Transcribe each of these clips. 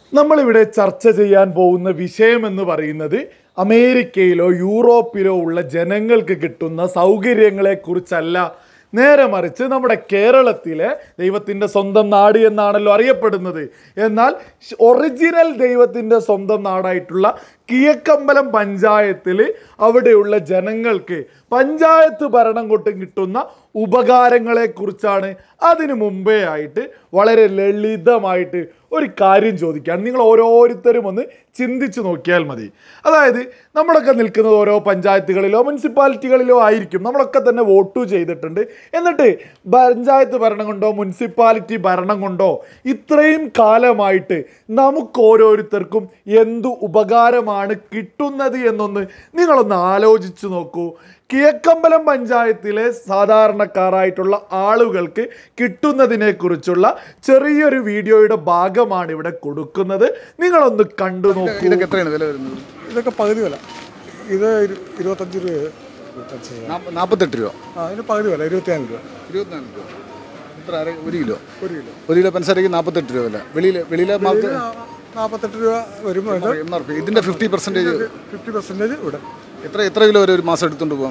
നമ്മളിവിടെ ചർച്ച ചെയ്യാൻ പോകുന്ന വിഷയം എന്ന് പറയുന്നത് അമേരിക്കയിലോ യൂറോപ്പിലോ ഉള്ള ജനങ്ങൾക്ക് കിട്ടുന്ന സൗകര്യങ്ങളെ കുറിച്ചല്ല നേരെ മറിച്ച് നമ്മുടെ കേരളത്തിലെ ദൈവത്തിൻ്റെ സ്വന്തം നാട് എന്നാണല്ലോ അറിയപ്പെടുന്നത് എന്നാൽ ശ്- ഒറിജിനൽ ദൈവത്തിൻ്റെ സ്വന്തം നാടായിട്ടുള്ള കിഴക്കമ്പലം പഞ്ചായത്തിൽ അവിടെയുള്ള ജനങ്ങൾക്ക് പഞ്ചായത്ത് ഭരണം കൊണ്ട് കിട്ടുന്ന ഉപകാരങ്ങളെക്കുറിച്ചാണ് അതിനു മുമ്പേ ആയിട്ട് വളരെ ലളിതമായിട്ട് ഒരു കാര്യം ചോദിക്കാൻ നിങ്ങൾ ഓരോരുത്തരും ഒന്ന് ചിന്തിച്ച് നോക്കിയാൽ മതി അതായത് നമ്മളൊക്കെ നിൽക്കുന്നത് ഓരോ പഞ്ചായത്തുകളിലോ മുനിസിപ്പാലിറ്റികളിലോ ആയിരിക്കും നമ്മളൊക്കെ തന്നെ വോട്ട് ചെയ്തിട്ടുണ്ട് എന്നിട്ട് പഞ്ചായത്ത് ഭരണം കൊണ്ടോ മുനിസിപ്പാലിറ്റി ഭരണം കൊണ്ടോ ഇത്രയും കാലമായിട്ട് നമുക്ക് ഓരോരുത്തർക്കും എന്തു ഉപകാരമാണ് കിട്ടുന്നത് എന്നൊന്ന് നിങ്ങളൊന്ന് ആലോചിച്ച് നോക്കൂ കിഴക്കമ്പലം പഞ്ചായത്തിലെ സാധാരണക്കാരായിട്ടുള്ള ആളുകൾക്ക് കിട്ടുന്നതിനെ കുറിച്ചുള്ള ചെറിയൊരു വീഡിയോയുടെ ഭാഗമാണ് ഇവിടെ കൊടുക്കുന്നത് നിങ്ങളൊന്ന് കണ്ടു നോക്കൂ ഇതൊക്കെ എത്രയാണ് വില വരുന്നത് ഇതൊക്കെ പകുതി വില ഇത് ഇരു- ഇരുപത്തഞ്ച് രൂപ ഇരുപത്തഞ്ച് രൂപ. നാപ്പ- നാപ്പത്തെട്ട് രൂപ ആ ഇതിന് പകുതി വില ഇരുപത്തിനാല് രൂപ ഇരുപത്തിനാല് രൂപ എത്ര അര ഒരു കിലോ ഒരു കിലോ ഒരു കിലോ പഞ്ചസാരയ്ക്ക് നാൽപ്പത്തെട്ട് രൂപ വില വെളിയിലെ വെളിയിലെ മാർക്ക് നാൽപ്പത്തെട്ട് രൂപ വരുമ്പോൾ ഇത് എം ആർ പി ഇതിൻ്റെ ഫിഫ്റ്റി പെർസെൻറ്റേജ് ഫിഫ്റ്റി പെർസെൻറ്റേജ് ഇവിടെ എത്ര എത്ര കിലോ വരെ ഒരു മാസം എടുത്തുകൊണ്ട് പോകാം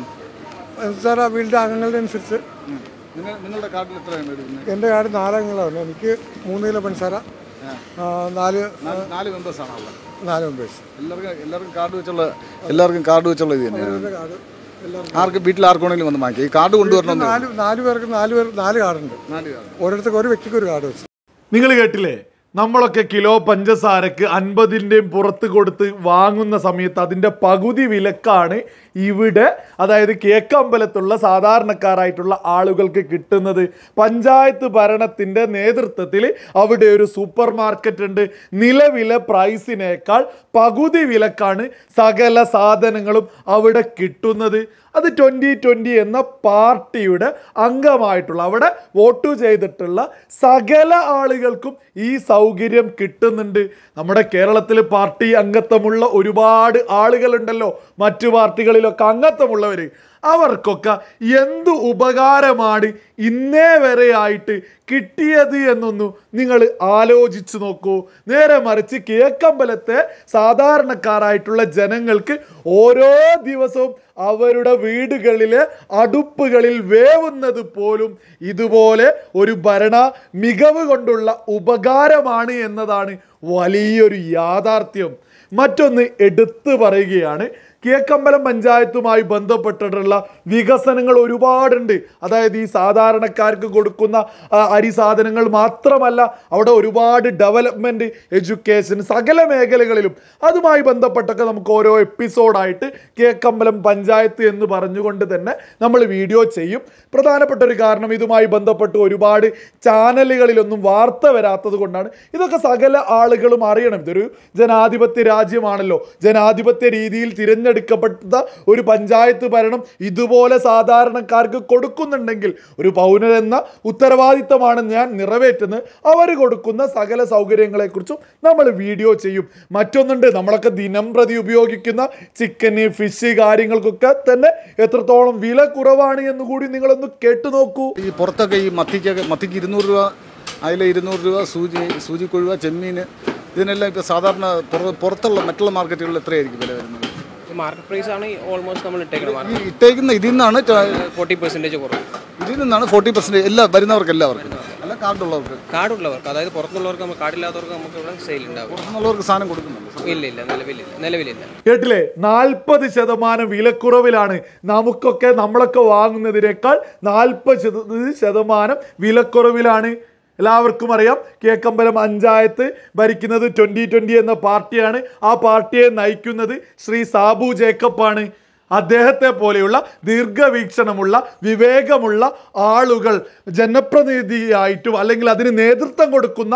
സാർ ആ വീടിൻ്റെ അംഗങ്ങളുടെ അനുസരിച്ച് നിങ്ങൾ നിങ്ങളുടെ കാർഡിൽ എത്രയാണ് എടുക്കുന്നത് എൻ്റെ കാർഡ് നാലംഗങ്ങളാണ് എനിക്ക് മൂന്ന് കിലോ പഞ്ചസാര ആ, നാല് നാല്- നാല് മെമ്പേഴ്സാണ് ഉള്ളത് നാല് മെമ്പേഴ്സ് എല്ലാവർക്കും എല്ലാവർക്കും കാർഡ് വെച്ചുള്ള എല്ലാവർക്കും കാർഡ് വെച്ചുള്ള ഇത് തന്നെയാണ് കാർഡ് എല്ലാവർക്കും ആർക്ക് വീട്ടിൽ ആർക്കാണെങ്കിലും വന്ന് വാങ്ങിക്കാം ഈ കാർഡ് കൊണ്ടുവരണം നാല് നാല് പേർക്ക് നാല് പേർ നാല് കാർഡുണ്ട് നാല് കാർഡ് ഓരോരുത്തർക്ക് ഒരു വ്യക്തിക്ക് ഒരു കാർഡ് വെച്ച് നിങ്ങൾ കേട്ടില്ലേ നമ്മളൊക്കെ കിലോ പഞ്ചസാരക്ക് അൻപതിൻ്റെയും പുറത്ത് കൊടുത്ത് വാങ്ങുന്ന സമയത്ത് അതിൻ്റെ പകുതി വിലക്കാണ് ഇവിടെ അതായത് കേക്കമ്പലത്തുള്ള സാധാരണക്കാരായിട്ടുള്ള ആളുകൾക്ക് കിട്ടുന്നത് പഞ്ചായത്ത് ഭരണത്തിൻ്റെ നേതൃത്വത്തിൽ അവിടെ ഒരു സൂപ്പർ മാർക്കറ്റ് ഉണ്ട് നിലവിലെ പ്രൈസിനേക്കാൾ പകുതി വിലക്കാണ് സകല സാധനങ്ങളും അവിടെ കിട്ടുന്നത് അത് ട്വൻ്റി ട്വൻ്റി എന്ന പാർട്ടിയുടെ അംഗമായിട്ടുള്ള അവിടെ വോട്ട് ചെയ്തിട്ടുള്ള സകല ആളുകൾക്കും ഈ സൗകര്യം കിട്ടുന്നുണ്ട് നമ്മുടെ കേരളത്തിൽ പാർട്ടി അംഗത്വമുള്ള ഒരുപാട് ആളുകളുണ്ടല്ലോ മറ്റു പാർട്ടികളിലൊക്കെ അംഗത്വമുള്ളവർ അവർക്കൊക്കെ എന്തു ഉപകാരമാണ് ഇന്നേ വരെ ആയിട്ട് കിട്ടിയത് എന്നൊന്നു നിങ്ങൾ ആലോചിച്ചു നോക്കൂ നേരെ മറിച്ച് കിഴക്കമ്പലത്തെ സാധാരണക്കാരായിട്ടുള്ള ജനങ്ങൾക്ക് ഓരോ ദിവസവും അവരുടെ വീടുകളിലെ അടുപ്പുകളിൽ വേവുന്നത് പോലും ഇതുപോലെ ഒരു ഭരണ മികവ് കൊണ്ടുള്ള ഉപകാരമാണ് എന്നതാണ് വലിയൊരു യാഥാർത്ഥ്യം മറ്റൊന്ന് എടുത്തു പറയുകയാണ് കിഴക്കമ്പലം പഞ്ചായത്തുമായി ബന്ധപ്പെട്ടിട്ടുള്ള വികസനങ്ങൾ ഒരുപാടുണ്ട് അതായത് ഈ സാധാരണക്കാർക്ക് കൊടുക്കുന്ന ആ, അരി സാധനങ്ങൾ മാത്രമല്ല അവിടെ ഒരുപാട് ഡെവലപ്മെൻറ്റ് എഡ്യൂക്കേഷൻ സകല മേഖലകളിലും അതുമായി ബന്ധപ്പെട്ടൊക്കെ നമുക്ക് ഓരോ എപ്പിസോഡായിട്ട് കിഴക്കമ്പലം പഞ്ചായത്ത് എന്ന് പറഞ്ഞുകൊണ്ട് തന്നെ നമ്മൾ വീഡിയോ ചെയ്യും പ്രധാനപ്പെട്ട ഒരു കാരണം ഇതുമായി ബന്ധപ്പെട്ട് ഒരുപാട് ചാനലുകളിലൊന്നും വാർത്ത വരാത്തത് കൊണ്ടാണ് ഇതൊക്കെ സകല ആളുകളും അറിയണം ഇതൊരു ജനാധിപത്യ രാജ്യമാണല്ലോ ജനാധിപത്യ രീതിയിൽ തിരഞ്ഞെടുക്കപ്പെട്ട ഒരു പഞ്ചായത്ത് ഭരണം ഇതുപോലെ സാധാരണക്കാർക്ക് കൊടുക്കുന്നുണ്ടെങ്കിൽ ഒരു പൗരനെന്ന ഉത്തരവാദിത്തമാണ് ഞാൻ നിറവേറ്റുന്നത് അവർ കൊടുക്കുന്ന സകല സൗകര്യങ്ങളെക്കുറിച്ചും നമ്മൾ വീഡിയോ ചെയ്യും മറ്റൊന്നുണ്ട് നമ്മളൊക്കെ ദിനം പ്രതി ഉപയോഗിക്കുന്ന ചിക്കന് ഫിഷ് കാര്യങ്ങൾക്കൊക്കെ തന്നെ എത്രത്തോളം വില കുറവാണ് എന്ന് കൂടി നിങ്ങളൊന്ന് കേട്ടു നോക്കൂ ഈ പുറത്തൊക്കെ ഈ മത്തിക്കൊക്കെ മത്തിക്ക് ഇരുന്നൂറ് രൂപ അതിൽ ഇരുന്നൂറ് രൂപ സൂചി സൂചിക്കൊഴുവ ചെമ്മീൻ ഇതിനെല്ലാം ഇപ്പോൾ സാധാരണ പുറ- പുറത്തുള്ള മറ്റുള്ള മാർക്കറ്റുകളിൽ എത്രയായിരിക്കും വില വരുന്നത് മാർക്കറ്റ് പ്രൈസ് ആണ് ഓൾമോസ്റ്റ് നമ്മൾ ഇട്ടേക്കണം ഈ ഇട്ടേക്കുന്ന ഇതിൽ നിന്നാണ് ഫോർട്ടി പെർസെൻറ്റേജ് കുറവ് ഇതിൽ നിന്നാണ് ഫോർട്ടി പെർസെൻറ്റ് എല്ലാ വരുന്നവർക്ക് എല്ലാവർക്കും അല്ല കാർഡുള്ളവർക്ക് കാർഡുള്ളവർക്ക് അതായത് പുറത്തുള്ളവർക്ക് നമുക്ക് കാർഡില്ലാത്തവർക്ക് നമുക്ക് ഇവിടെ സെയിൽ ഉണ്ടാകും പുറത്തുനിന്നുള്ളവർക്ക് സാധനം കൊടുക്കുന്നുണ്ട് ഇല്ല ഇല്ല നിലവിലില്ല നിലവിലില്ല കേട്ടില്ലേ നാൽപ്പത് ശതമാനം വിലക്കുറവിലാണ് നമുക്കൊക്കെ നമ്മളൊക്കെ വാങ്ങുന്നതിനേക്കാൾ നാൽപ്പത് ശതമാനം വിലക്കുറവിലാണ് എല്ലാവർക്കും അറിയാം കേക്കമ്പലം പഞ്ചായത്ത് ഭരിക്കുന്നത് ട്വൻ്റി ട്വൻ്റി എന്ന പാർട്ടിയാണ് ആ പാർട്ടിയെ നയിക്കുന്നത് ശ്രീ സാബു ജേക്കബാണ് അദ്ദേഹത്തെ പോലെയുള്ള ദീർഘവീക്ഷണമുള്ള വിവേകമുള്ള ആളുകൾ ജനപ്രതിനിധിയായിട്ടും അല്ലെങ്കിൽ അതിന് നേതൃത്വം കൊടുക്കുന്ന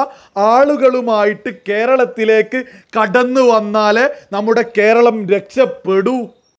ആളുകളുമായിട്ട് കേരളത്തിലേക്ക് കടന്നു വന്നാലേ നമ്മുടെ കേരളം രക്ഷപ്പെടൂ